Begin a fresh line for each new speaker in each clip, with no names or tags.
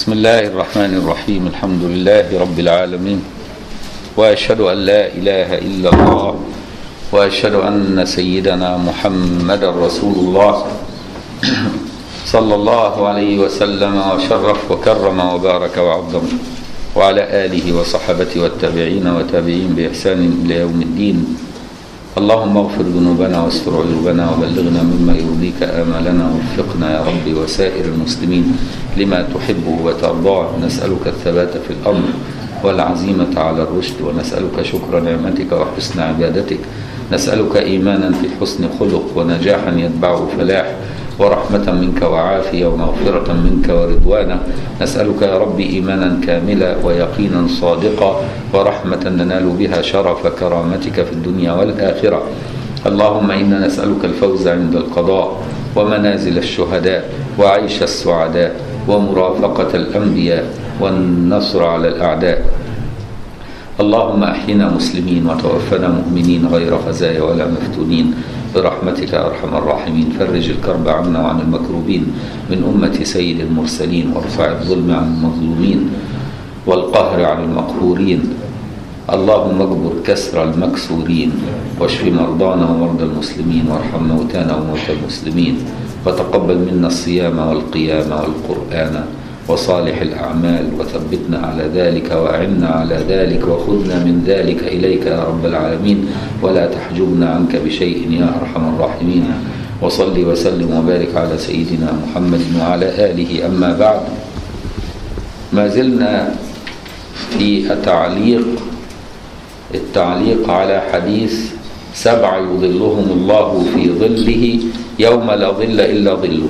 بسم الله الرحمن الرحيم الحمد لله رب العالمين واشهد ان لا اله الا الله واشهد ان سيدنا محمدا رسول الله صلى الله عليه وسلم وشرف وكرم وبارك وعظم وعلى اله وصحبه والتابعين وتابعين باحسان الى يوم الدين اللهم اغفر ذنوبنا واستر عيوبنا وبلغنا مما يرضيك آمالنا ووفقنا يا رب وسائر المسلمين لما تحبه وترضاه نسألك الثبات في الأمر والعزيمة على الرشد ونسألك شكر نعمتك وحسن عبادتك نسألك إيمانا في حسن خلق ونجاحا يتبعه فلاح ورحمة منك وعافية ومغفرة منك ورضوانا نسألك يا رب إيمانا كاملا ويقينا صادقا ورحمة ننال بها شرف كرامتك في الدنيا والآخرة اللهم إنا نسألك الفوز عند القضاء ومنازل الشهداء وعيش السعداء ومرافقة الأنبياء والنصر على الأعداء اللهم أحينا مسلمين وتوفنا مؤمنين غير خزايا ولا مفتونين برحمتك يا أرحم الراحمين فرج الكرب عنا وعن المكروبين من أمة سيد المرسلين وارفع الظلم عن المظلومين والقهر عن المقهورين اللهم اجبر كسر المكسورين واشف مرضانا ومرضى المسلمين وارحم موتانا وموتى المسلمين وتقبل منا الصيام والقيام والقرآن وصالح الأعمال وثبتنا على ذلك وأعنا على ذلك وخذنا من ذلك إليك يا رب العالمين ولا تحجبنا عنك بشيء يا أرحم الراحمين وصل وسلم وبارك على سيدنا محمد وعلى آله أما بعد ما زلنا في التعليق التعليق على حديث سبع يظلهم الله في ظله يوم لا ظل إلا ظله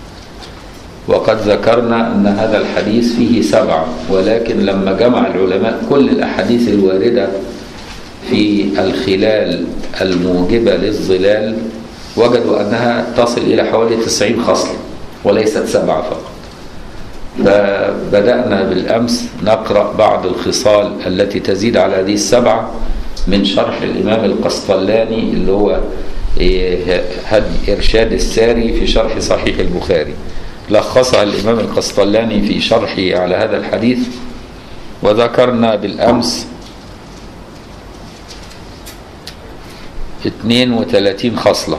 وقد ذكرنا أن هذا الحديث فيه سبعة ولكن لما جمع العلماء كل الأحاديث الواردة في الخلال الموجبة للظلال وجدوا أنها تصل إلى حوالي 90 خصلة وليست سبعة فقط فبدأنا بالأمس نقرأ بعض الخصال التي تزيد على هذه السبعة من شرح الإمام القسطلاني اللي هو هدي إرشاد الساري في شرح صحيح البخاري لخصها الإمام القسطلاني في شرحه على هذا الحديث وذكرنا بالأمس 32 خصلة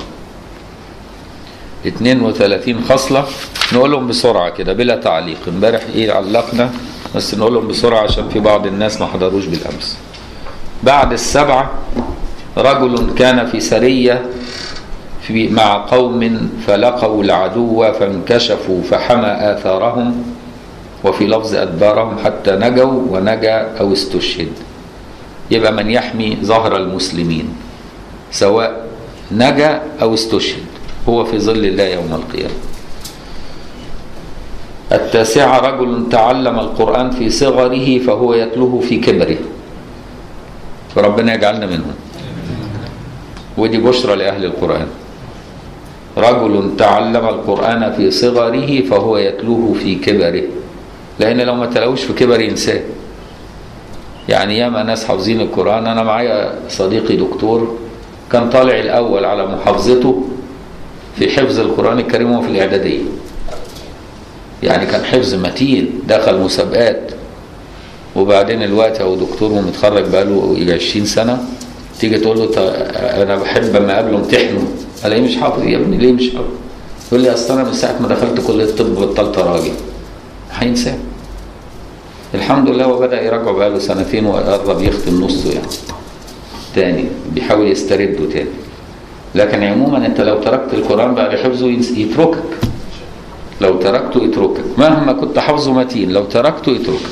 32 خصلة نقولهم بسرعة كده بلا تعليق امبارح ايه علقنا بس نقولهم بسرعة عشان في بعض الناس ما حضروش بالأمس بعد السبعة رجل كان في سرية في مع قوم فلقوا العدو فانكشفوا فحمى آثارهم وفي لفظ أدبارهم حتى نجوا ونجا أو استشهد يبقى من يحمي ظهر المسلمين سواء نجا أو استشهد هو في ظل الله يوم القيامة التاسعة رجل تعلم القرآن في صغره فهو يتلوه في كبره فربنا يجعلنا منهم ودي بشرى لأهل القرآن رجل تعلم القرآن في صغره فهو يتلوه في كبره لأن لو ما تلاوش في كبر ينساه يعني ياما ناس حافظين القرآن أنا معايا صديقي دكتور كان طالع الأول على محافظته في حفظ القرآن الكريم وفي الإعدادية يعني كان حفظ متين دخل مسابقات وبعدين الوقت هو دكتور ومتخرج بقاله يجي 20 سنة تيجي تقول له أنا بحب أما أقابله امتحنه الاقيه مش حافظ يا ابني ليه مش حافظ يقول لي اصل انا من ساعه ما دخلت كليه الطب بطلت راجل هينساه الحمد لله هو بدا يراجعه بقاله سنتين وقرب يختم نصه يعني تاني بيحاول يسترده تاني لكن عموما انت لو تركت القران بعد حفظه يتركك لو تركته يتركك مهما كنت حافظه متين لو تركته يتركك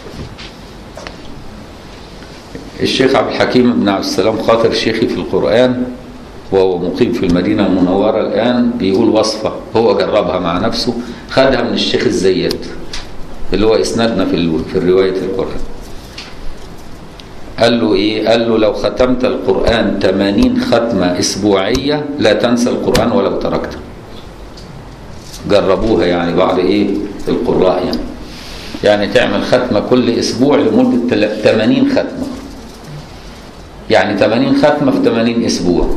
الشيخ عبد الحكيم بن عبد السلام خاطر شيخي في القرآن وهو مقيم في المدينة المنورة الآن بيقول وصفة هو جربها مع نفسه خدها من الشيخ الزيات اللي هو إسنادنا في في رواية القرآن قال له إيه؟ قال له لو ختمت القرآن 80 ختمة أسبوعية لا تنسى القرآن ولو تركته جربوها يعني بعض إيه القراء يعني يعني تعمل ختمة كل أسبوع لمدة 80 ختمة يعني 80 ختمة في 80 أسبوع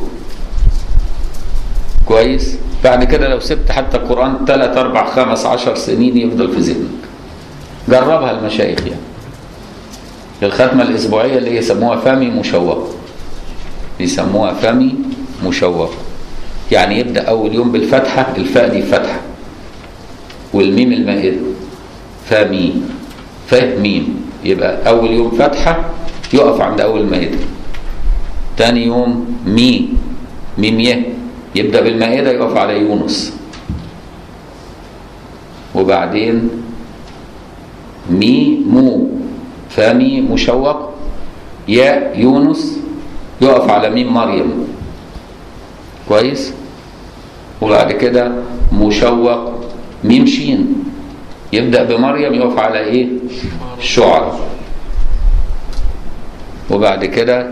كويس بعد كده لو سبت حتى القرآن 3 4 5 10 سنين يفضل في ذهنك جربها المشايخ يعني الختمة الأسبوعية اللي يسموها فمي مشوق يسموها فمي مشوق يعني يبدأ أول يوم بالفتحة الفاء دي فتحة والميم المائدة فمي فه ميم يبقى أول يوم فتحة يقف عند أول المائدة تاني يوم مي ميم يه يبدأ بالمائدة يقف على يونس وبعدين مي مو فمي مشوق ياء يونس يقف على ميم مريم كويس وبعد كده مشوق ميم شين يبدأ بمريم يقف على ايه الشعر وبعد كده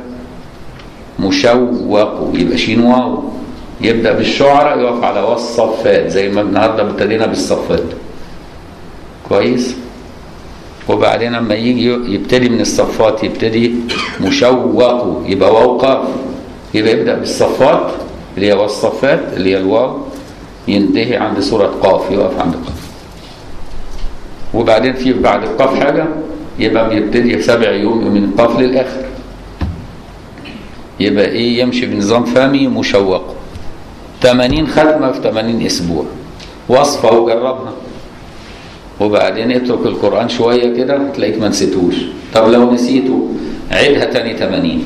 مشوق يبقى شين واو يبدأ بالشعراء يقف على والصفات زي ما النهارده ابتدينا بالصفات كويس وبعدين لما يجي يبتدي من الصفات يبتدي مشوق يبقى واو قاف يبقى يبدأ بالصفات اللي هي والصفات اللي هي الواو ينتهي عند سورة قاف يقف عند قاف وبعدين في بعد القاف حاجة يبقى بيبتدي سبع يوم من القاف للآخر يبقى ايه يمشي بنظام فمي مشوق 80 ختمة في 80 أسبوع وصفة وجربها وبعدين اترك القرآن شوية كده هتلاقيك ما نسيتوش طب لو نسيته عيدها تاني 80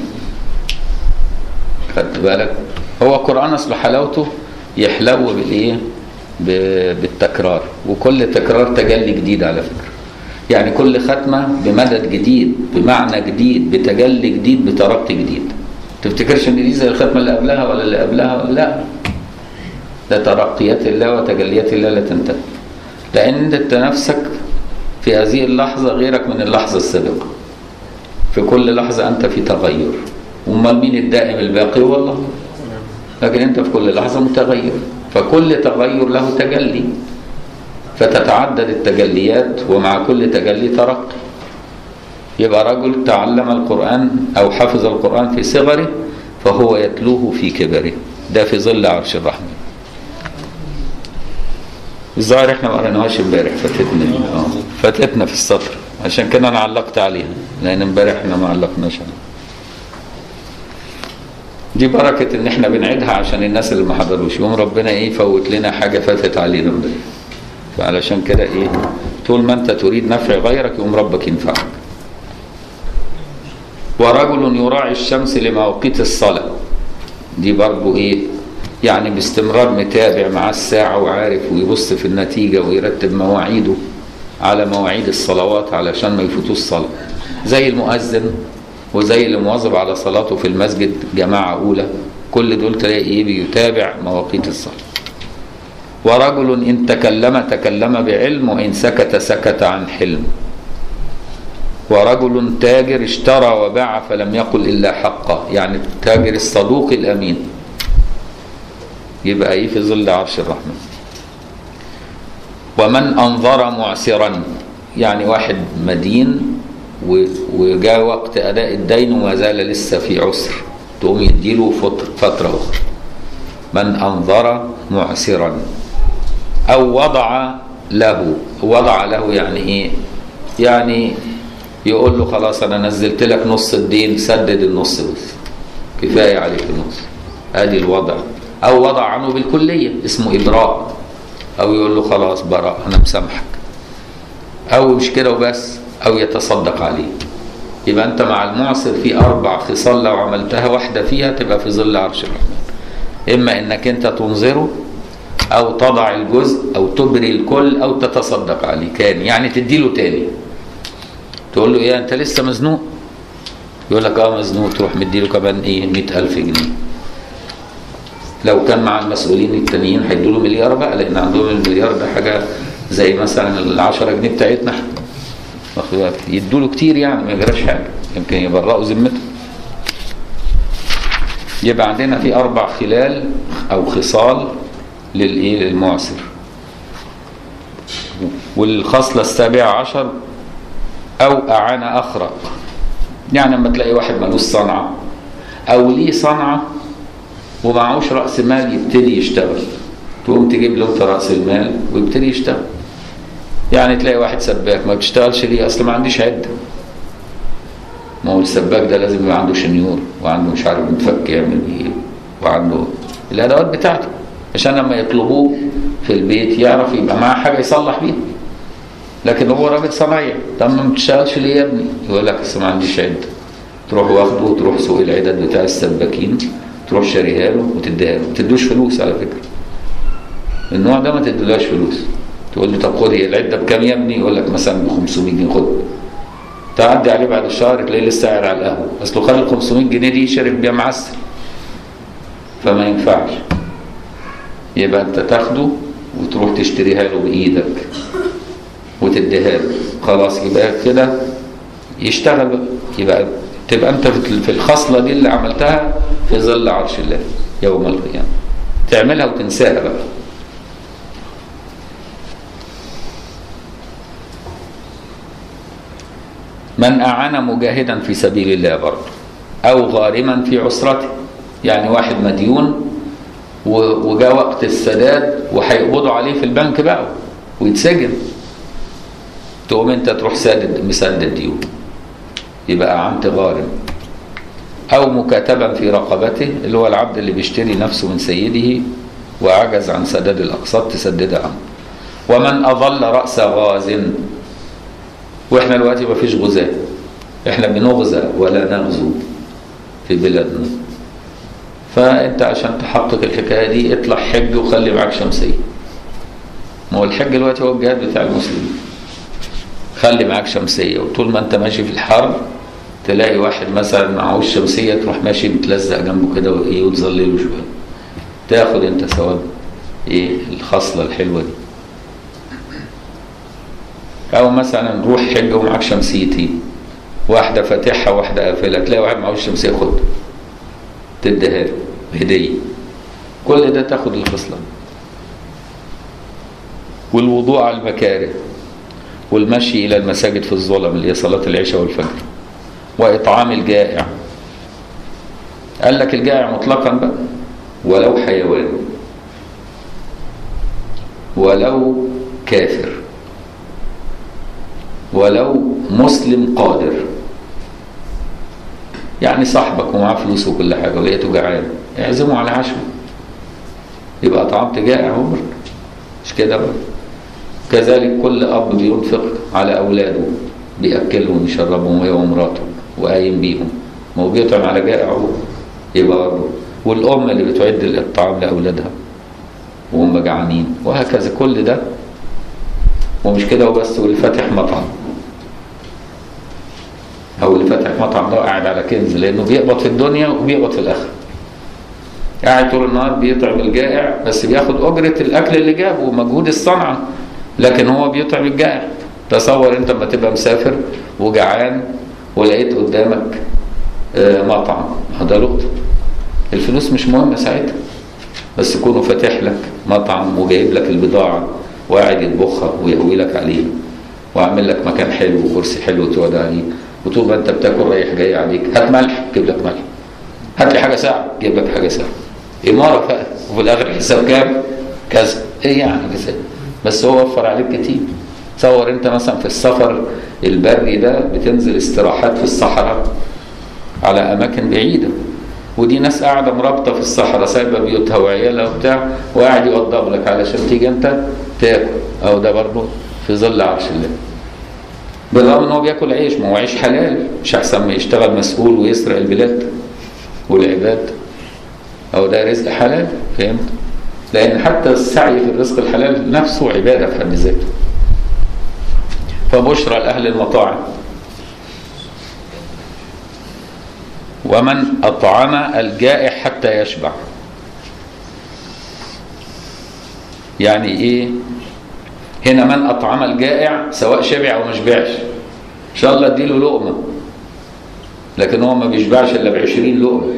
خدت بالك هو القرآن أصل حلاوته يحلو بالإيه ب- بالتكرار وكل تكرار تجلي جديد على فكرة يعني كل ختمة بمدد جديد بمعنى جديد بتجلي جديد بترقي جديد تفتكرش ان دي زي الختمة اللي قبلها ولا اللي قبلها ولا لا ده ترقيات الله وتجليات الله لا تنتهي لان انت نفسك في هذه اللحظة غيرك من اللحظة السابقة في كل لحظة انت في تغير امال مين الدائم الباقي هو الله لكن انت في كل لحظة متغير فكل تغير له تجلي فتتعدد التجليات ومع كل تجلي ترقي يبقى رجل تعلم القرآن أو حفظ القرآن في صغره فهو يتلوه في كبره ده في ظل عرش الرحمن الظاهر احنا ما قريناهاش امبارح فاتتنا دي. اه فاتتنا في السطر عشان كده انا علقت عليها لان امبارح احنا ما علقناش عليها دي بركة ان احنا بنعيدها عشان الناس اللي ما حضروش يوم ربنا ايه يفوت لنا حاجة فاتت علينا امبارح فعلشان كده ايه طول ما انت تريد نفع غيرك يوم ربك ينفعك ورجل يراعي الشمس لمواقيت الصلاة دي برضو ايه يعني باستمرار متابع مع الساعة وعارف ويبص في النتيجة ويرتب مواعيده على مواعيد الصلوات علشان ما يفوتوش الصلاة زي المؤذن وزي اللي مواظب على صلاته في المسجد جماعة أولى كل دول تلاقي ايه بيتابع مواقيت الصلاة ورجل إن تكلم تكلم بعلم وإن سكت سكت عن حلم ورجل تاجر اشترى وباع فلم يقل إلا حقا يعني التاجر الصدوق الأمين يبقى ايه في ظل عرش الرحمن ومن أنظر معسرا يعني واحد مدين و- وجاء وقت أداء الدين وما زال لسه في عسر تقوم يديله فت- فترة أخرى من أنظر معسرا أو وضع له وضع له يعني إيه يعني يقول له خلاص أنا نزلت لك نص الدين سدد النص بس كفاية عليك النص ادي الوضع أو وضع عنه بالكلية اسمه إبراء أو يقول له خلاص براء أنا مسامحك أو مش كده وبس أو يتصدق عليه يبقى أنت مع المعسر في أربع خصال لو عملتها واحدة فيها تبقى في ظل عرش الرحمن إما إنك أنت تنظره أو تضع الجزء أو تبري الكل أو تتصدق عليه كان يعني تديله تاني تقول له إيه أنت لسه مزنوق يقول لك اه مزنوق تروح مديله كمان ايه 100000 جنيه لو كان مع المسؤولين التانيين هيدوا له مليار بقى لان عندهم المليار ده حاجه زي مثلا ال 10 جنيه بتاعتنا احنا واخد بالك يدوا له كتير يعني ما يجراش حاجه يمكن يبرئوا ذمته يبقى عندنا في اربع خلال او خصال للايه للمعسر والخصله السابعه عشر او اعان اخرق يعني لما تلاقي واحد ملوش صنعه او ليه صنعه ومعهوش راس مال يبتدي يشتغل تقوم تجيب له انت راس المال ويبتدي يشتغل يعني تلاقي واحد سباك ما بتشتغلش ليه اصل ما عنديش عده ما هو السباك ده لازم يبقى عنده شنيور وعنده مش عارف متفك يعمل ايه وعنده الادوات بتاعته عشان لما يطلبوه في البيت يعرف يبقى معاه حاجه يصلح بيها لكن هو راجل صنايعي طب ما بتشتغلش ليه يا ابني يقول لك اصل ما عنديش عده تروح واخده وتروح سوق العدد بتاع السباكين تروح شاريها له وتديها له ما تدوش فلوس على فكره النوع ده ما تديلهاش فلوس تقول له طب خد هي العده بكام يا ابني يقول لك مثلا ب 500 جنيه خد تعدي عليه بعد الشهر تلاقيه لسه قاعد على القهوه اصله خد ال 500 جنيه دي شرب بيها معسل فما ينفعش يبقى انت تاخده وتروح تشتريها له بايدك وتديها له خلاص يبقى كده يشتغل بقى يبقى تبقى انت في الخصله دي اللي عملتها في ظل عرش الله يوم القيامه تعملها وتنساها بقى من أعان مجاهدا في سبيل الله برضه أو غارما في عسرته يعني واحد مديون وجاء وقت السداد وهيقبضوا عليه في البنك بقى ويتسجن تقوم انت تروح سادد مسدد ديون يبقى أعنت غارم أو مكاتبا في رقبته اللي هو العبد اللي بيشتري نفسه من سيده وعجز عن سداد الأقساط تسددها عنه ومن أظل رأس غاز واحنا دلوقتي ما فيش غزاة احنا بنغزى ولا نغزو في بلادنا فانت عشان تحقق الحكايه دي اطلع حج وخلي معاك شمسيه ما هو الحج دلوقتي هو الجهاد بتاع المسلمين خلي معاك شمسيه وطول ما انت ماشي في الحر تلاقي واحد مثلا معهوش شمسيه تروح ماشي متلزق جنبه كده وايه وتظلله شويه تاخد انت ثواب ايه الخصله الحلوه دي او مثلا نروح حج ومعاك شمسيتين واحده فاتحها واحده قافله تلاقي واحد معهوش شمسيه خد تديها له هديه كل ده تاخد الخصله والوضوء على المكاره والمشي الى المساجد في الظلم اللي هي صلاه العشاء والفجر واطعام الجائع قال لك الجائع مطلقا بقى ولو حيوان ولو كافر ولو مسلم قادر يعني صاحبك ومعاه فلوس وكل حاجه ولقيته جعان اعزمه على عشوه يبقى اطعمت جائع هو مش كده بقى كذلك كل اب بينفق على اولاده بياكلهم ويشربهم هو ومراته وقايم بيهم ما هو بيطعم على جائع هو يبقى برضه والام اللي بتعد الطعام لاولادها وهم جعانين وهكذا كل ده ومش كده وبس واللي فاتح مطعم او اللي فاتح مطعم ده قاعد على كنز لانه بيقبض في الدنيا وبيقبض في الاخره قاعد طول النهار بيطعم الجائع بس بياخد اجره الاكل اللي جابه ومجهود الصنعه لكن هو بيطعم الجائع تصور انت لما تبقى مسافر وجعان ولقيت قدامك مطعم هذا لقطه الفلوس مش مهمه ساعتها بس يكونوا فاتح لك مطعم وجايب لك البضاعه وقاعد يطبخها ويهوي لك عليه وعامل لك مكان حلو وكرسي حلو تقعد عليه وطول ما انت بتاكل رايح جاي عليك هات ملح جيب لك ملح هات لي حاجه ساعه جيب لك حاجه ساعه اماره بقى وفي الاخر الحساب كام؟ كذا ايه يعني كذا بس هو وفر عليك كتير تصور انت مثلا في السفر البري ده بتنزل استراحات في الصحراء على اماكن بعيده ودي ناس قاعده مرابطه في الصحراء سايبه بيوتها وعيالها وبتاع وقاعد يوضب لك علشان تيجي انت تاكل او ده برضه في ظل عرش الله بالرغم ان هو بياكل عيش ما هو عيش حلال مش احسن ما يشتغل مسؤول ويسرق البلاد والعباد او ده رزق حلال فهمت لان حتى السعي في الرزق الحلال نفسه عباده في حد ذاته فبشرى لاهل المطاعم ومن اطعم الجائع حتى يشبع يعني ايه هنا من اطعم الجائع سواء شبع او ما شبعش ان شاء الله اديله لقمه لكن هو ما بيشبعش الا ب 20 لقمه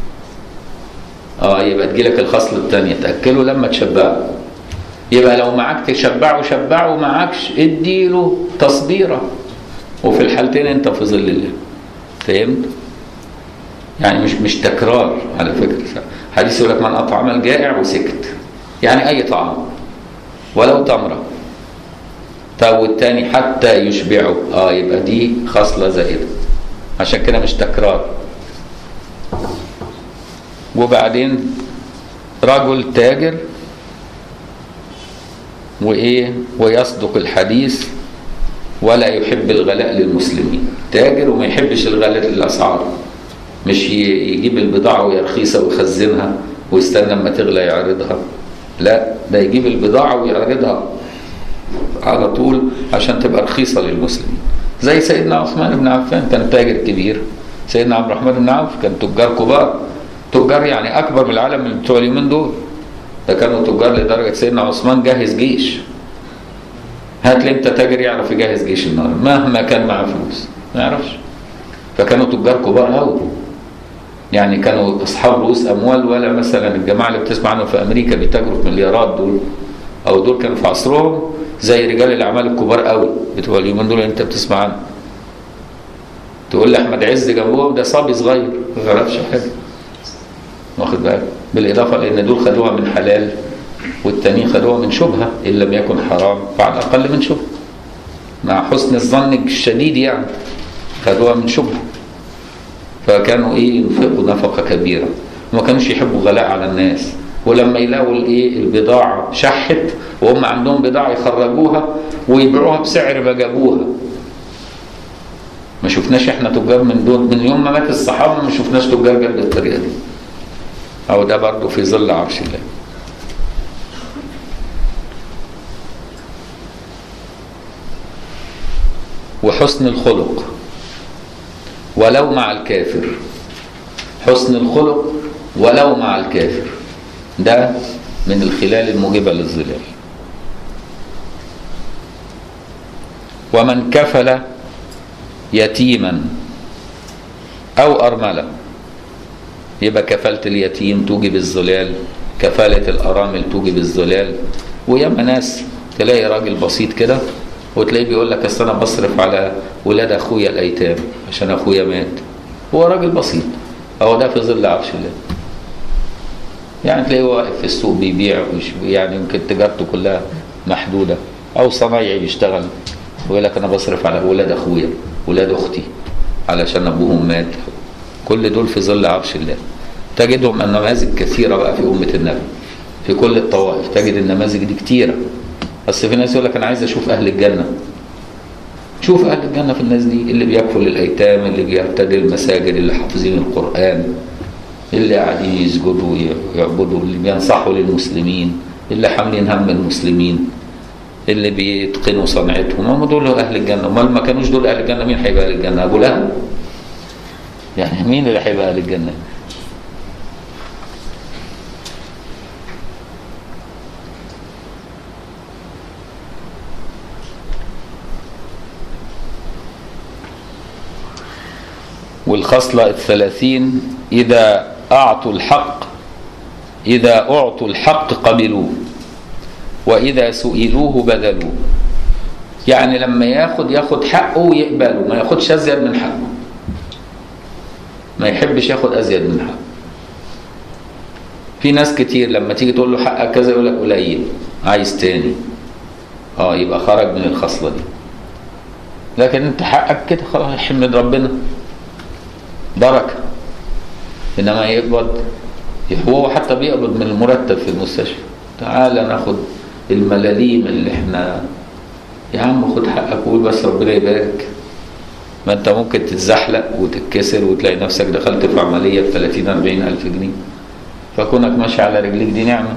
اه يبقى تجيلك الخصله الثانيه تاكله لما تشبعه يبقى لو معاك تشبعه شبعه معاكش اديله تصبيره وفي الحالتين انت في ظل الله فهمت؟ يعني مش مش تكرار على فكره حديث يقول لك من اطعم الجائع وسكت يعني اي طعام ولو تمره طب والتاني حتى يشبعه اه يبقى دي خصلة زائدة عشان كده مش تكرار وبعدين رجل تاجر وايه ويصدق الحديث ولا يحب الغلاء للمسلمين تاجر وما يحبش الغلاء للاسعار مش يجيب البضاعه وهي رخيصه ويخزنها ويستنى لما تغلى يعرضها لا ده يجيب البضاعه ويعرضها على طول عشان تبقى رخيصه للمسلمين زي سيدنا عثمان بن عفان كان تاجر كبير سيدنا عبد الرحمن بن عوف كان تجار كبار تجار يعني اكبر من العالم اللي بتوع اليومين دول ده كانوا تجار لدرجه سيدنا عثمان جهز جيش هات لي انت تاجر يعرف يجهز جيش النهارده مهما كان معاه فلوس ما يعرفش فكانوا تجار كبار قوي يعني كانوا اصحاب رؤوس اموال ولا مثلا الجماعه اللي بتسمع عنهم في امريكا بيتاجروا في مليارات دول او دول كانوا في عصرهم زي رجال الاعمال الكبار قوي بتوع اليومين دول اللي انت بتسمع عنهم تقول لي احمد عز جنبهم ده صبي صغير ما يعرفش حاجه واخد بالك بالاضافه لان دول خدوها من حلال والتانيين خدوها من شبهه ان لم يكن حرام فعلى الاقل من شبهه مع حسن الظن الشديد يعني خدوها من شبهه فكانوا ايه ينفقوا نفقه كبيره وما كانوش يحبوا غلاء على الناس ولما يلاقوا الايه البضاعه شحت وهم عندهم بضاعه يخرجوها ويبيعوها بسعر ما جابوها ما شفناش احنا تجار من دول من يوم ما مات الصحابه ما شفناش تجار جد الطريقه دي او ده برضه في ظل عرش الله وحسن الخلق ولو مع الكافر حسن الخلق ولو مع الكافر ده من الخلال الموجبة للظلال ومن كفل يتيما أو أرملة يبقى كفالة اليتيم توجب الظلال كفالة الأرامل توجب الظلال وياما ناس تلاقي راجل بسيط كده وتلاقيه بيقول لك اصل انا بصرف على ولاد اخويا الايتام عشان اخويا مات هو راجل بسيط هو ده في ظل عرش الله يعني تلاقيه واقف في السوق بيبيع يعني يمكن تجارته كلها محدوده او صنايعي بيشتغل ويقول لك انا بصرف على ولاد اخويا ولاد اختي علشان ابوهم مات كل دول في ظل عرش الله تجدهم النماذج كثيره بقى في امه النبي في كل الطوائف تجد النماذج دي كتيره بس في ناس يقول لك انا عايز اشوف اهل الجنه شوف اهل الجنه في الناس دي اللي بيكفل الايتام اللي بيرتدي المساجد اللي حافظين القران اللي قاعدين يسجدوا ويعبدوا اللي بينصحوا للمسلمين اللي حاملين هم المسلمين اللي بيتقنوا صنعتهم هم دول اهل الجنه امال ما كانوش دول اهل الجنه مين هيبقى اهل الجنه ابو لهب يعني مين اللي هيبقى اهل الجنه والخصلة الثلاثين إذا أعطوا الحق إذا أعطوا الحق قبلوه وإذا سئلوه بذلوه يعني لما ياخد ياخد حقه ويقبله ما ياخدش أزيد من حقه ما يحبش ياخد أزيد من حقه في ناس كتير لما تيجي تقول له حقك كذا يقول لك قليل عايز تاني اه يبقى خرج من الخصلة دي لكن انت حقك كده خلاص احمد ربنا بركة إنما يقبض هو حتى بيقبض من المرتب في المستشفى تعال ناخد الملاليم اللي احنا يا عم خد حقك قول بس ربنا يبارك ما انت ممكن تتزحلق وتتكسر وتلاقي نفسك دخلت في عملية ب 30 40 ألف جنيه فكونك ماشي على رجليك دي نعمة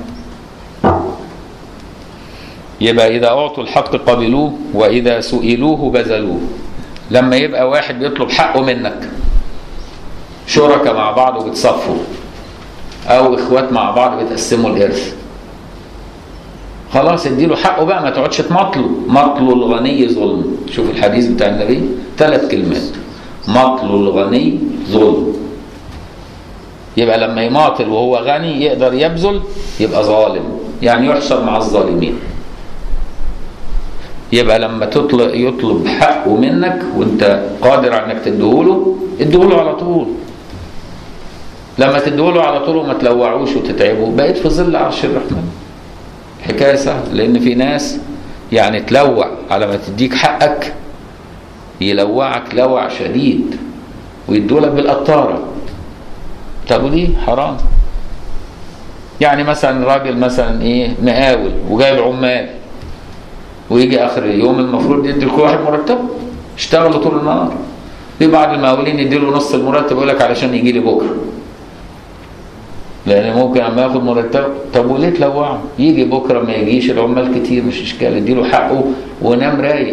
يبقى إذا أعطوا الحق قبلوه وإذا سئلوه بذلوه لما يبقى واحد بيطلب حقه منك شركاء مع بعض وبتصفوا او اخوات مع بعض بتقسموا الارث خلاص اديله حقه بقى ما تقعدش تمطله مطل الغني ظلم شوف الحديث بتاع النبي ثلاث كلمات مطل الغني ظلم يبقى لما يماطل وهو غني يقدر يبذل يبقى ظالم يعني يحشر مع الظالمين يبقى لما تطلب يطلب حقه منك وانت قادر على انك تديهوله اديهوله على طول لما تديهوله على طول وما تلوعوش وتتعبه بقيت في ظل عرش الرحمن حكايه سهله لان في ناس يعني تلوع على ما تديك حقك يلوعك لوع شديد ويدولك بالقطارة طب ودي حرام يعني مثلا راجل مثلا ايه مقاول وجايب عمال ويجي اخر اليوم المفروض يدي لكل واحد مرتبه اشتغلوا طول النهار في بعض المقاولين يديله نص المرتب يقول لك علشان يجي لي بكره لان ممكن اما ياخد مرتب طب وليه تلوعه؟ يجي بكره ما يجيش العمال كتير مش اشكال اديله حقه ونام رايق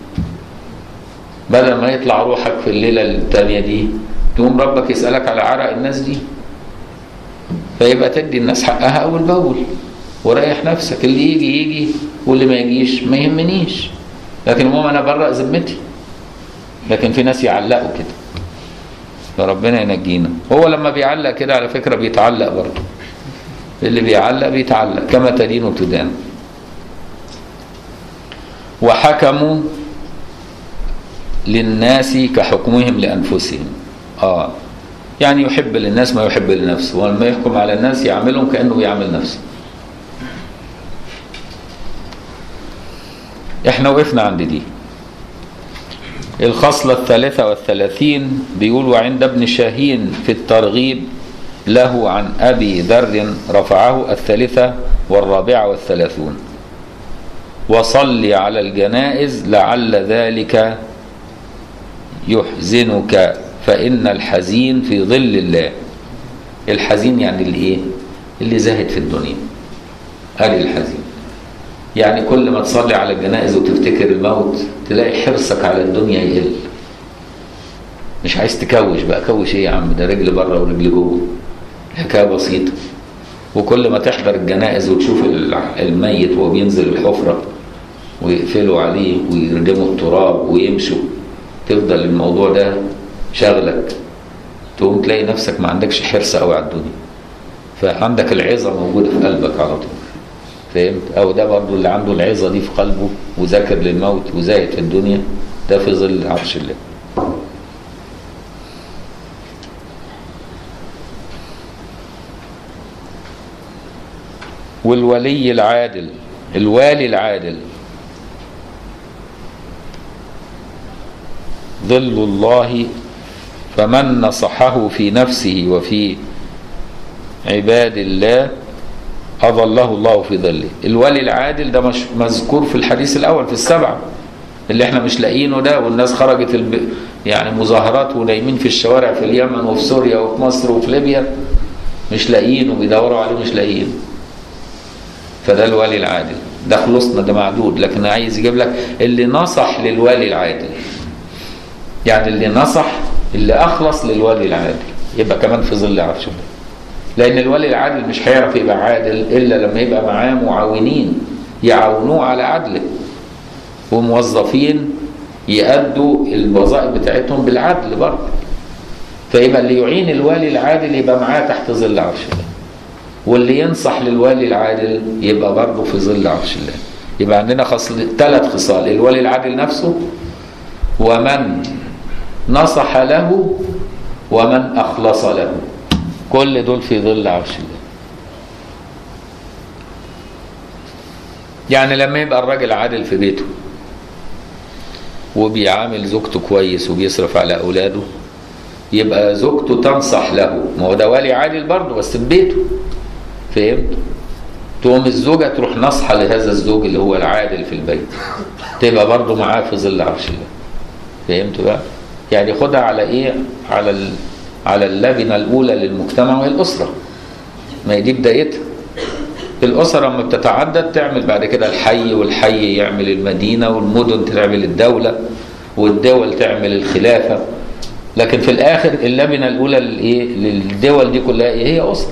بدل ما يطلع روحك في الليله الثانيه دي تقوم ربك يسالك على عرق الناس دي فيبقى تدي الناس حقها اول باول وريح نفسك اللي يجي يجي واللي ما يجيش ما يهمنيش لكن المهم انا برأ ذمتي لكن في ناس يعلقوا كده فربنا ينجينا هو لما بيعلق كده على فكرة بيتعلق برضه اللي بيعلق بيتعلق كما تدين تدان وحكموا للناس كحكمهم لأنفسهم آه يعني يحب للناس ما يحب لنفسه ولما يحكم على الناس يعملهم كأنه يعمل نفسه احنا وقفنا عند دي الخصلة الثالثة والثلاثين بيقول وعند ابن شاهين في الترغيب له عن أبي ذر رفعه الثالثة والرابعة والثلاثون وصل على الجنائز لعل ذلك يحزنك فإن الحزين في ظل الله الحزين يعني اللي ايه اللي زاهد في الدنيا قال الحزين يعني كل ما تصلي على الجنائز وتفتكر الموت تلاقي حرصك على الدنيا يقل مش عايز تكوش بقى كوش ايه يا عم ده رجل بره ورجل جوه حكايه بسيطه وكل ما تحضر الجنائز وتشوف الميت وهو بينزل الحفره ويقفلوا عليه ويردموا التراب ويمشوا تفضل الموضوع ده شغلك تقوم تلاقي نفسك ما عندكش حرص قوي على الدنيا فعندك العظه موجوده في قلبك على طول فهمت او ده برضو اللي عنده العظه دي في قلبه وذاكر للموت وزاهد في الدنيا ده في ظل عرش الله والولي العادل الوالي العادل ظل الله فمن نصحه في نفسه وفي عباد الله أظله الله في ظله الولي العادل ده مش مذكور في الحديث الأول في السبعة اللي احنا مش لاقيينه ده والناس خرجت الب... يعني مظاهرات ونايمين في الشوارع في اليمن وفي سوريا وفي مصر وفي ليبيا مش لاقيينه بيدوروا عليه مش لاقيينه فده الولي العادل ده خلصنا ده معدود لكن عايز يجيب لك اللي نصح للولي العادل يعني اللي نصح اللي أخلص للولي العادل يبقى كمان في ظل عرش الله لأن الولي العادل مش هيعرف يبقى عادل إلا لما يبقى معاه معاونين يعاونوه على عدله وموظفين يأدوا الوظائف بتاعتهم بالعدل برضه فيبقى اللي يعين الوالي العادل يبقى معاه تحت ظل عرش الله واللي ينصح للوالي العادل يبقى برضه في ظل عرش الله يبقى عندنا خصل ثلاث خصال الولي العادل نفسه ومن نصح له ومن أخلص له كل دول في ظل عرش الله يعني لما يبقى الراجل عادل في بيته وبيعامل زوجته كويس وبيصرف على أولاده يبقى زوجته تنصح له ما هو ده والي عادل برضه بس في بيته فهمت تقوم الزوجة تروح نصحة لهذا الزوج اللي هو العادل في البيت تبقى برضه معاه في ظل عرش الله فهمت بقى يعني خدها على ايه على ال... على اللبنة الأولى للمجتمع وهي الأسرة ما هي دي بدايتها الأسرة لما بتتعدد تعمل بعد كده الحي والحي يعمل المدينة والمدن تعمل الدولة والدول تعمل الخلافة لكن في الآخر اللبنة الأولى للإيه للدول دي كلها إيه هي أسرة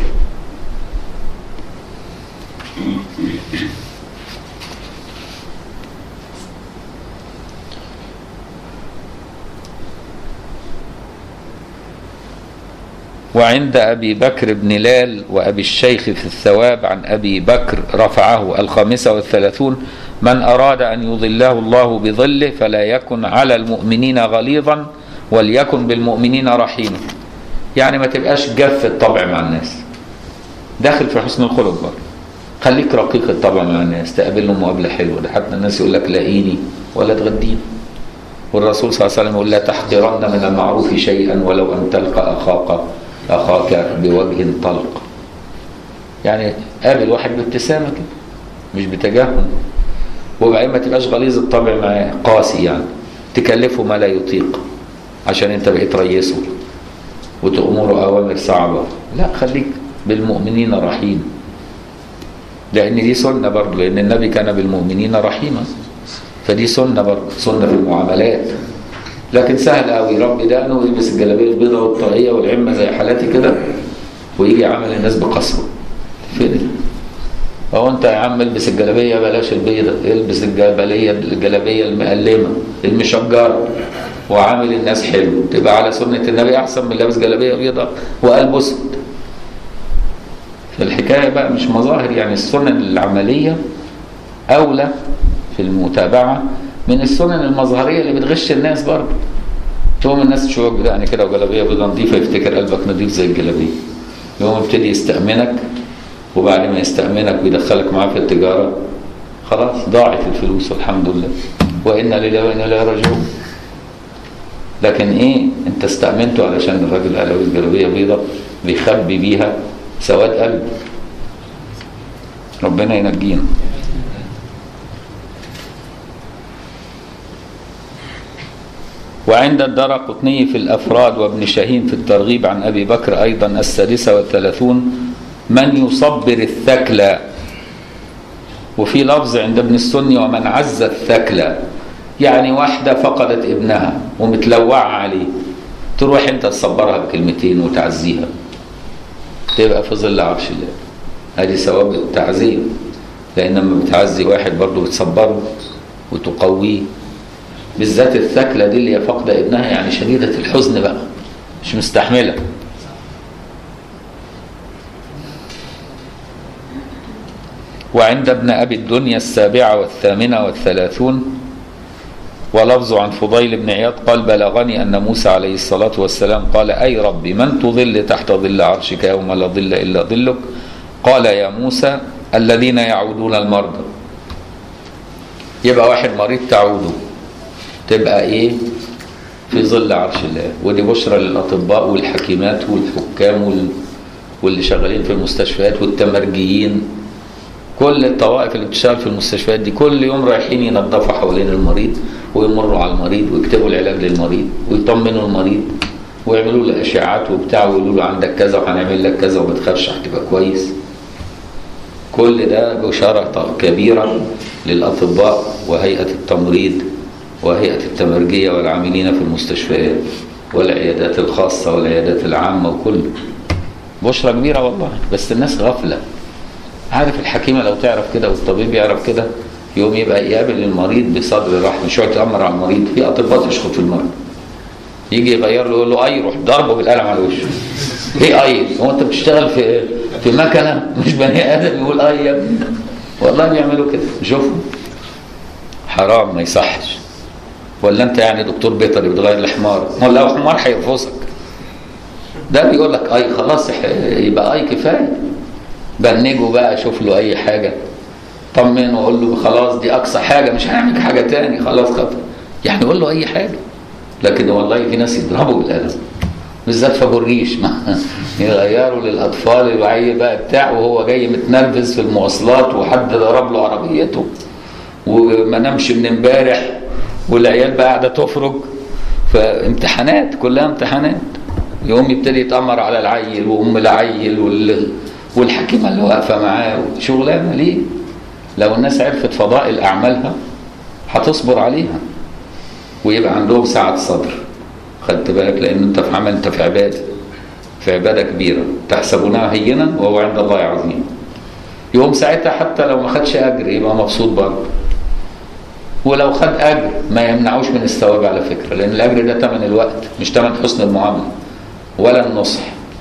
وعند أبي بكر بن لال وأبي الشيخ في الثواب عن أبي بكر رفعه الخامسة والثلاثون من أراد أن يظله الله بظله فلا يكن على المؤمنين غليظا وليكن بالمؤمنين رحيما يعني ما تبقاش جف الطبع مع الناس داخل في حسن الخلق برضه خليك رقيق الطبع مع الناس تقابلهم مقابله حلوه ده حتى الناس يقول لك لاقيني ولا تغديني والرسول صلى الله عليه وسلم يقول لا تحقرن من المعروف شيئا ولو ان تلقى اخاك اخاك بوجه طلق يعني قابل واحد بابتسامه كده مش بتجاهل وبعدين ما تبقاش غليظ الطبع معاه قاسي يعني تكلفه ما لا يطيق عشان انت بقيت ريسه وتأمره أوامر صعبة لا خليك بالمؤمنين رحيم لأن دي سنة برضه لأن النبي كان بالمؤمنين رحيما فدي سنة برضه سنة في المعاملات لكن سهل قوي يربي دقنه ويلبس الجلابيه البيضاء والطاقيه والعمه زي حالاتي كده ويجي عامل الناس بقصره فين هو انت يا عم البس الجلابيه بلاش البيضاء البس الجلابيه الجلابيه المقلمه المشجره وعامل الناس حلو تبقى على سنه النبي احسن من لابس جلابيه بيضاء وقلب اسود فالحكايه بقى مش مظاهر يعني السنن العمليه اولى في المتابعه من السنن المظهريه اللي بتغش الناس برضه تقوم الناس تشوفك يعني كده وجلابيه بيضاء نظيفه يفتكر قلبك نظيف زي الجلابيه يقوم يبتدي يستأمنك وبعد ما يستأمنك ويدخلك معاه في التجارة خلاص ضاعت الفلوس والحمد لله وإنا لله وإنا إليه راجعون لكن إيه أنت استأمنته علشان الراجل قال لابس جلابية بيضاء بيخبي بيها سواد قلب ربنا ينجينا وعند الدار قطني في الأفراد وابن شاهين في الترغيب عن أبي بكر أيضا السادسة والثلاثون من يصبر الثكلى وفي لفظ عند ابن السني ومن عز الثكلى يعني واحدة فقدت ابنها ومتلوعة عليه تروح انت تصبرها بكلمتين وتعزيها تبقى في ظل عرش الله ادي ثواب التعزية لان لما بتعزي واحد برضه بتصبره وتقويه بالذات الثكلة دي اللي هي فاقدة ابنها يعني شديدة الحزن بقى مش مستحملة وعند ابن أبي الدنيا السابعة والثامنة والثلاثون ولفظ عن فضيل بن عياض قال بلغني أن موسى عليه الصلاة والسلام قال أي رب من تظل تحت ظل عرشك يوم لا ظل إلا ظلك قال يا موسى الذين يعودون المرضى يبقى واحد مريض تعوده تبقى ايه في ظل عرش الله ودي بشرى للاطباء والحكيمات والحكام وال... واللي شغالين في المستشفيات والتمرجيين كل الطوائف اللي بتشتغل في المستشفيات دي كل يوم رايحين ينظفوا حوالين المريض ويمروا على المريض ويكتبوا العلاج للمريض ويطمنوا المريض ويعملوا له اشعاعات وبتاع ويقولوا له عندك كذا وهنعمل لك كذا وما تخافش هتبقى كويس كل ده بشارة كبيرة للأطباء وهيئة التمريض وهيئة التمرجية والعاملين في المستشفيات والعيادات الخاصة والعيادات العامة وكله بشرة كبيرة والله بس الناس غفلة عارف الحكيمة لو تعرف كده والطبيب يعرف كده يوم يبقى يقابل المريض بصدر رحب مش يقعد يتأمر على المريض في أطباء تشخط في المريض يجي يغير له يقول له اي روح ضربه بالقلم على وشه ايه اي هو انت بتشتغل في في مكنه مش بني ادم يقول اي يا ابني والله بيعملوا كده شوفوا حرام ما يصحش ولا انت يعني دكتور بيطري بتغير الحمار ما لو حمار هيرفصك ده بيقول لك اي خلاص يبقى اي كفايه بنجه بقى شوف له اي حاجه طمنه وقول له خلاص دي اقصى حاجه مش هنعمل حاجه تاني خلاص خطر يعني قول له اي حاجه لكن والله في ناس يضربوا بالقلم بالذات في ابو الريش ما يغيروا للاطفال الوعي بقى بتاع وهو جاي متنرفز في المواصلات وحد ضرب له عربيته وما نامش من امبارح والعيال بقى قاعده تفرج فامتحانات كلها امتحانات يقوم يبتدي يتامر على العيل وام العيل وال... والحكيمه اللي واقفه معاه شغلانه ليه؟ لو الناس عرفت فضائل اعمالها هتصبر عليها ويبقى عندهم سعه صدر خدت بالك لان انت في عمل انت في عباده في عباده كبيره تحسبونها هينا وهو عند الله عظيم يوم ساعتها حتى لو ما خدش اجر يبقى مبسوط برضه ولو خد اجر ما يمنعوش من الثواب على فكره لان الاجر ده ثمن الوقت مش ثمن حسن المعامله ولا النصح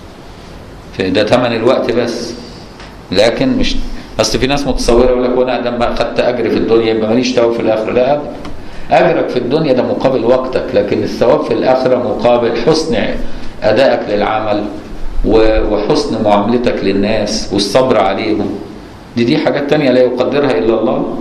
ده ثمن الوقت بس لكن مش اصل في ناس متصوره يقول لك وانا لما خدت اجر في الدنيا يبقى ماليش ثواب في الاخره لا ابدا اجرك في الدنيا ده مقابل وقتك لكن الثواب في الاخره مقابل حسن ادائك للعمل وحسن معاملتك للناس والصبر عليهم دي دي حاجات تانية لا يقدرها إلا الله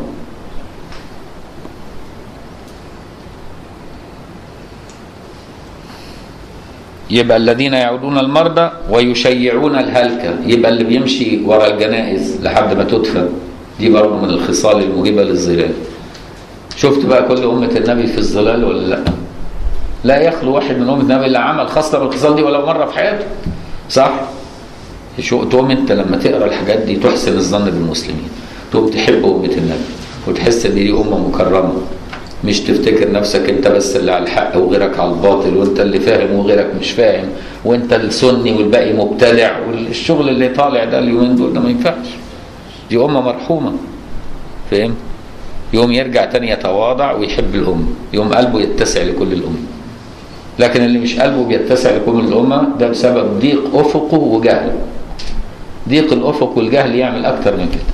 يبقى الذين يعودون المرضى ويشيعون الهلكة يبقى اللي بيمشي ورا الجنائز لحد ما تدفن دي برضه من الخصال الموجبة للظلال شفت بقى كل أمة النبي في الظلال ولا لا لا يخلو واحد من أمة النبي إلا عمل خاصة بالخصال دي ولو مرة في حياته صح شو تقوم انت لما تقرا الحاجات دي تحسن الظن بالمسلمين تقوم تحب أمة النبي وتحس ان دي أمة مكرمة مش تفتكر نفسك انت بس اللي على الحق وغيرك على الباطل وانت اللي فاهم وغيرك مش فاهم وانت السني والباقي مبتدع والشغل اللي طالع ده اليومين دول ده ما ينفعش دي أمة مرحومة فاهم يوم يرجع تاني يتواضع ويحب الأمة يوم قلبه يتسع لكل الأمة لكن اللي مش قلبه بيتسع لكل الأمة ده بسبب ضيق أفقه وجهله ضيق الأفق والجهل يعمل أكتر من كده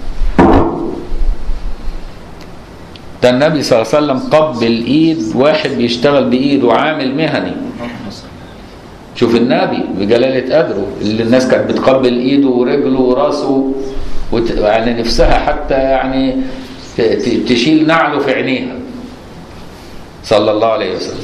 ده النبي صلى الله عليه وسلم قبل ايد واحد بيشتغل بايده عامل مهني شوف النبي بجلالة قدره اللي الناس كانت بتقبل ايده ورجله وراسه وت... يعني نفسها حتى يعني ت... ت... تشيل نعله في عينيها صلى الله عليه وسلم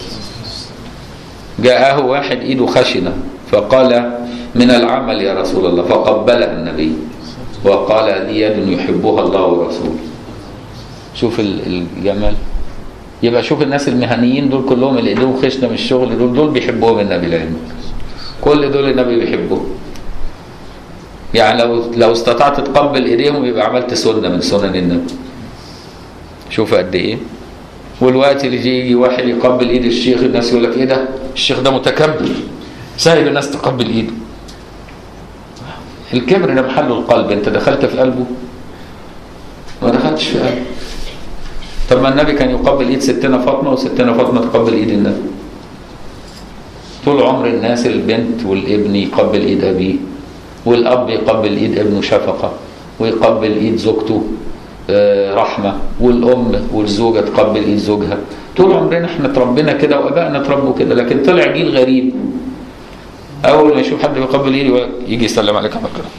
جاءه واحد ايده خشنة فقال من العمل يا رسول الله فقبلها النبي وقال دي يد يحبها الله ورسوله شوف الجمال يبقى شوف الناس المهنيين دول كلهم اللي ايديهم خشنه من الشغل دول دول بيحبوهم النبي العلم كل دول النبي بيحبهم يعني لو لو استطعت تقبل ايديهم يبقى عملت سنه من سنن النبي شوف قد ايه والوقت اللي يجي واحد يقبل ايد الشيخ الناس يقول لك ايه ده الشيخ ده متكبر سايب الناس تقبل ايده الكبر ده محله القلب انت دخلت في قلبه ما دخلتش في قلبه طب ما النبي كان يقبل ايد ستنا فاطمه وستنا فاطمه تقبل ايد النبي طول عمر الناس البنت والابن يقبل ايد ابيه والاب يقبل ايد ابنه شفقه ويقبل ايد زوجته رحمه والام والزوجه تقبل ايد زوجها طول عمرنا احنا اتربينا كده وابائنا اتربوا كده لكن طلع جيل غريب اول ما يشوف حد بيقبل ايدي يجي يسلم عليك عمل كده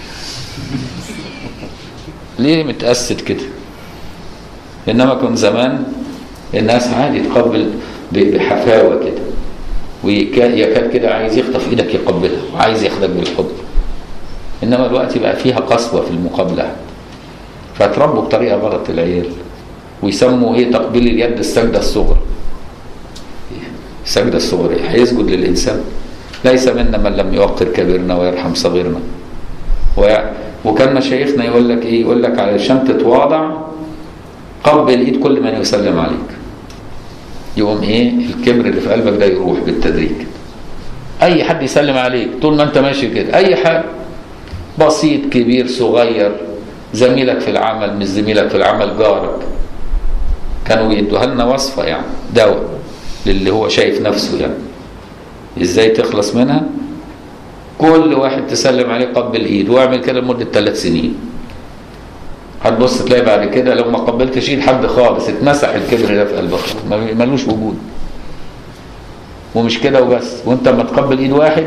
ليه متأسد كده انما كنت زمان الناس عادي تقبل بحفاوه كده ويكاد كده عايز يخطف ايدك يقبلها وعايز ياخدك بالحضن انما الوقت بقى فيها قسوه في المقابله فتربوا بطريقه غلط العيال ويسموا ايه تقبيل اليد السجده الصغرى السجده الصغرى هيسجد للانسان ليس منا من لم يوقر كبيرنا ويرحم صغيرنا وكان مشايخنا يقول لك ايه يقول لك علشان تتواضع قبل ايد كل من يسلم عليك يقوم ايه الكبر اللي في قلبك ده يروح بالتدريج اي حد يسلم عليك طول ما انت ماشي كده اي حد بسيط كبير صغير زميلك في العمل مش زميلك في العمل جارك كانوا يدوها لنا وصفه يعني دواء للي هو شايف نفسه يعني ازاي تخلص منها كل واحد تسلم عليه قبل ايد واعمل كده لمده ثلاث سنين هتبص تلاقي بعد كده لو ما قبلتش ايد حد خالص اتمسح الكبر ده في قلبك ملوش وجود ومش كده وبس وانت لما تقبل ايد واحد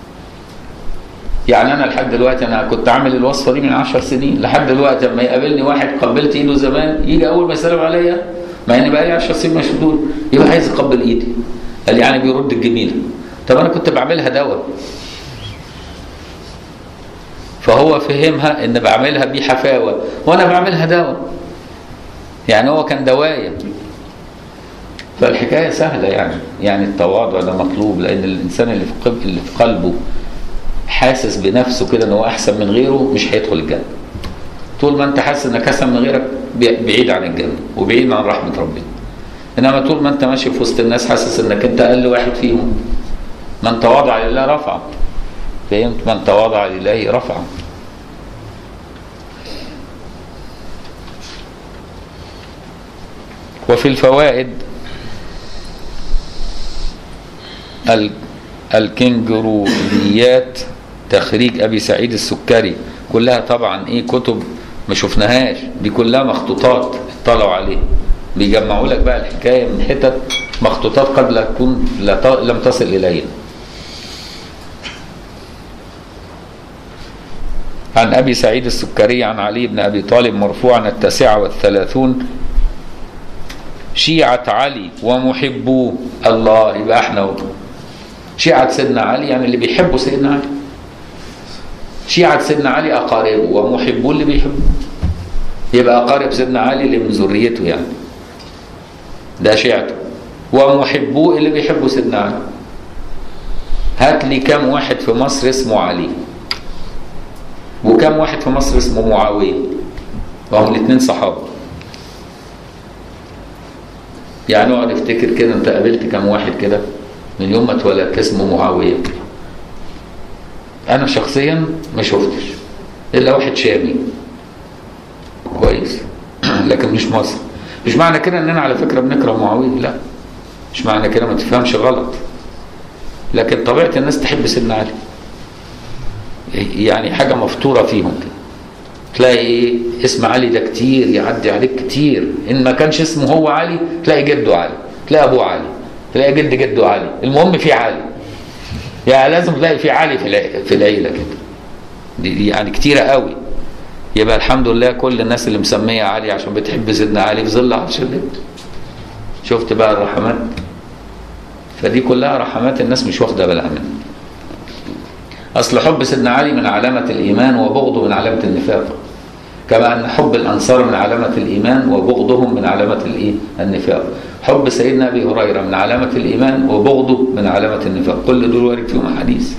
يعني انا لحد دلوقتي انا كنت عامل الوصفه دي من عشر سنين لحد دلوقتي لما يقابلني واحد قبلت ايده زمان يجي اول ما يسلم عليا مع ان بقى لي 10 سنين مشدود يبقى عايز يقبل ايدي قال يعني بيرد الجميله طب انا كنت بعملها دواء فهو فهمها ان بعملها بحفاوه وانا بعملها دواء يعني هو كان دوايه فالحكايه سهله يعني يعني التواضع ده مطلوب لان الانسان اللي في قلب اللي في قلبه حاسس بنفسه كده ان هو احسن من غيره مش هيدخل الجنه طول ما انت حاسس انك احسن من غيرك بعيد عن الجنه وبعيد عن رحمه ربنا انما طول ما انت ماشي في وسط الناس حاسس انك انت اقل واحد فيهم من تواضع لله رفعه فهمت من تواضع لله رفعه وفي الفوائد الكنجروليات تخريج ابي سعيد السكري كلها طبعا ايه كتب ما شفناهاش دي كلها مخطوطات اطلعوا عليه بيجمعوا لك بقى الحكايه من حتت مخطوطات قد لا تكون لم تصل الينا عن أبي سعيد السكري عن علي بن أبي طالب مرفوعا التاسعة والثلاثون شيعة علي ومحبوه الله يبقى احنا اهو شيعة سيدنا علي يعني اللي بيحبوا سيدنا علي شيعة سيدنا علي أقاربه ومحبوه اللي بيحبوه يبقى أقارب سيدنا علي اللي من ذريته يعني ده شيعته ومحبوه اللي بيحبوا سيدنا علي هات لي كم واحد في مصر اسمه علي وكم واحد في مصر اسمه معاوية وهم الاثنين صحابة يعني اقعد افتكر كده انت قابلت كم واحد كده من يوم ما اتولدت اسمه معاوية انا شخصيا ما شفتش الا واحد شامي كويس لكن مش مصر مش معنى كده اننا على فكره بنكره معاويه لا مش معنى كده ما تفهمش غلط لكن طبيعه الناس تحب سيدنا علي يعني حاجه مفطوره فيهم كده تلاقي ايه اسم علي ده كتير يعدي عليك كتير ان ما كانش اسمه هو علي تلاقي جده علي تلاقي ابوه علي تلاقي جد جده علي المهم في علي يعني لازم تلاقي في علي في العيله, في العيلة كده دي يعني كتيره قوي يبقى الحمد لله كل الناس اللي مسميه علي عشان بتحب سيدنا علي في ظل عرش الله شفت بقى الرحمات فدي كلها رحمات الناس مش واخده بالها منها اصل حب سيدنا علي من علامه الايمان وبغضه من علامه النفاق كما ان حب الانصار من علامه الايمان وبغضهم من علامه الايه النفاق حب سيدنا ابي هريره من علامه الايمان وبغضه من علامه النفاق كل دول وارد فيهم احاديث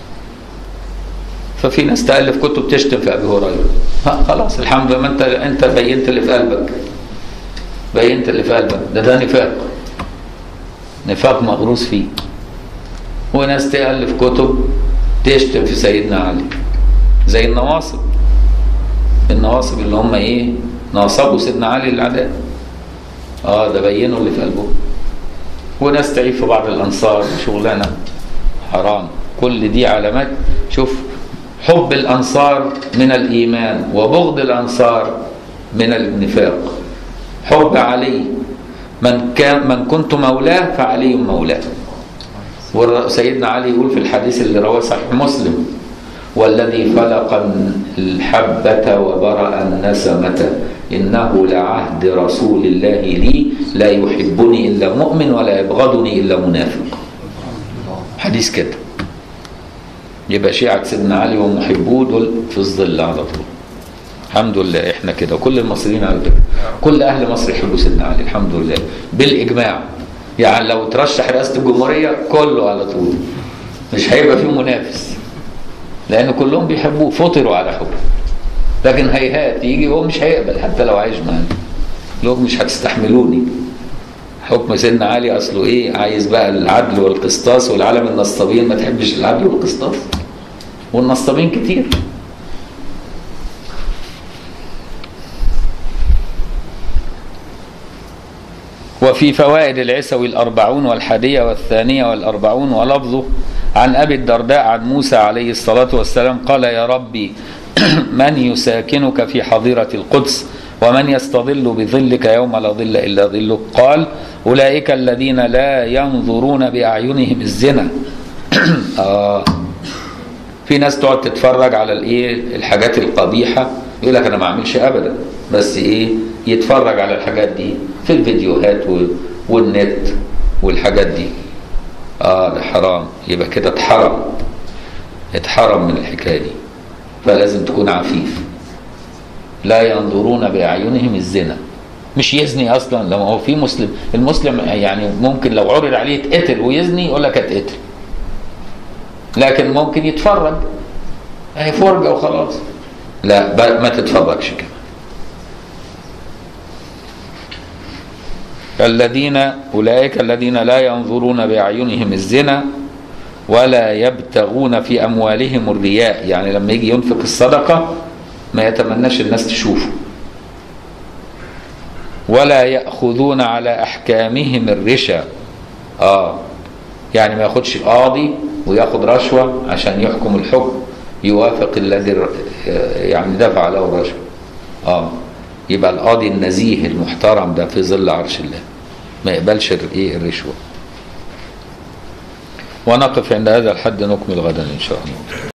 ففي ناس تالف كتب تشتم في ابي هريره خلاص الحمد لله انت انت بينت اللي في قلبك بينت اللي في قلبك ده ده نفاق نفاق مغروس فيه وناس تالف كتب تشتم في سيدنا علي زي النواصب النواصب اللي هم ايه ناصبوا سيدنا علي للعداء اه ده بينوا اللي في قلبهم وناس تعيب في بعض الانصار شغلانه حرام كل دي علامات شوف حب الانصار من الايمان وبغض الانصار من النفاق حب علي من كان من كنت مولاه فعلي مولاه وسيدنا علي يقول في الحديث اللي رواه صحيح مسلم والذي خلق الحبة وبرأ النسمة إنه لعهد رسول الله لي لا يحبني إلا مؤمن ولا يبغضني إلا منافق حديث كده يبقى شيعة سيدنا علي ومحبوه دول في الظل على طول الحمد لله احنا كده وكل المصريين على كده كل اهل مصر يحبوا سيدنا علي الحمد لله بالاجماع يعني لو ترشح رئاسه الجمهوريه كله على طول مش هيبقى فيه منافس لان كلهم بيحبوه فطروا على حبه لكن هيهات يجي هو مش هيقبل حتى لو عايش معانا لهم مش هتستحملوني حكم سيدنا علي اصله ايه عايز بقى العدل والقسطاس والعالم النصابين ما تحبش العدل والقسطاس والنصابين كتير وفي فوائد العسوي الأربعون والحادية والثانية والأربعون ولفظه عن أبي الدرداء عن موسى عليه الصلاة والسلام قال يا ربي من يساكنك في حظيرة القدس ومن يستظل بظلك يوم لا ظل إلا ظلك قال أولئك الذين لا ينظرون بأعينهم الزنا آه في ناس تقعد تتفرج على الايه الحاجات القبيحه يقول لك انا ما اعملش ابدا بس ايه يتفرج على الحاجات دي في الفيديوهات والنت والحاجات دي اه ده حرام يبقى كده اتحرم اتحرم من الحكايه دي فلازم تكون عفيف لا ينظرون باعينهم الزنا مش يزني اصلا لما هو في مسلم المسلم يعني ممكن لو عرض عليه يتقتل ويزني يقول لك اتقتل لكن ممكن يتفرج هي فرجه وخلاص لا ما تتفرجش كمان الذين أولئك الذين لا ينظرون بأعينهم الزنا ولا يبتغون في أموالهم الرياء يعني لما يجي ينفق الصدقة ما يتمناش الناس تشوفه ولا يأخذون على أحكامهم الرشا آه يعني ما ياخدش قاضي وياخد رشوة عشان يحكم الحكم يوافق الذي يعني دفع له الرشوة آه يبقى القاضي النزيه المحترم ده في ظل عرش الله ما يقبلش ايه الرشوة ونقف عند هذا الحد نكمل غدا ان شاء الله